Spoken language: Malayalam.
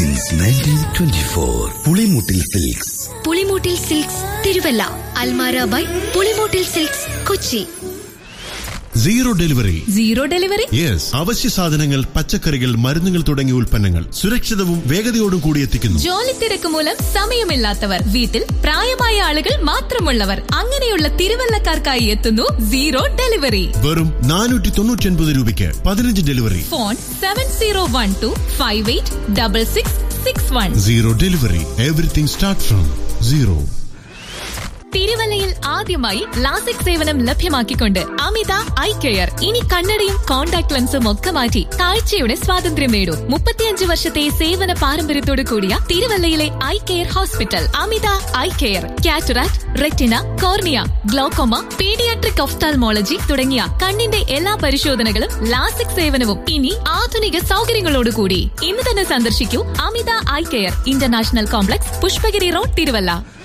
since nineteen twenty four Pulimoottil silks Pulimoottil silks Thiruvalla Almara by Pulimoottil silks Kochi zero delivery zero delivery yes അവശ്യ സാധനങ്ങൾ പച്ചക്കറികൾ മരുന്നുകൾ തുടങ്ങിയ ഉൽപ്പന്നങ്ങൾ സുരക്ഷിതവും വേഗതയോടും കൂടി എത്തിക്കുന്നു ജോലി തിരക്ക് മൂലം സമയമില്ലാത്തവർ വീട്ടിൽ പ്രായമായ ആളുകൾ മാത്രമുള്ളവർ അങ്ങനെയുള്ള തിരുവല്ലക്കാർക്കായി എത്തുന്നു സീറോ ഡെലിവറി വെറും നാനൂറ്റി തൊണ്ണൂറ്റി ഒൻപത് രൂപയ്ക്ക് പതിനഞ്ച് delivery phone seven zero one two five eight double six six one zero delivery everything start from zero തിരുവല്ലയിൽ ആദ്യമായി ലാസിക് സേവനം ലഭ്യമാക്കിക്കൊണ്ട് അമിത ഐ കെയർ ഇനി കണ്ണടയും കോൺടാക്ട് ലെൻസും ഒക്കെ മാറ്റി കാഴ്ചയുടെ സ്വാതന്ത്ര്യം നേടൂ മുപ്പത്തിയഞ്ച് വർഷത്തെ സേവന പാരമ്പര്യത്തോടു കൂടിയ തിരുവല്ലയിലെ eye care hospital Amitha eye care cataract retina cornea glaucoma paediatric ophthalmology തുടങ്ങിയ കണ്ണിന്റെ എല്ലാ പരിശോധനകളും ലാസിക് സേവനവും ഇനി ആധുനിക സൗകര്യങ്ങളോടുകൂടി ഇന്ന് തന്നെ സന്ദർശിക്കൂ Amitha eye care international complex Pushpagiri road Thiruvalla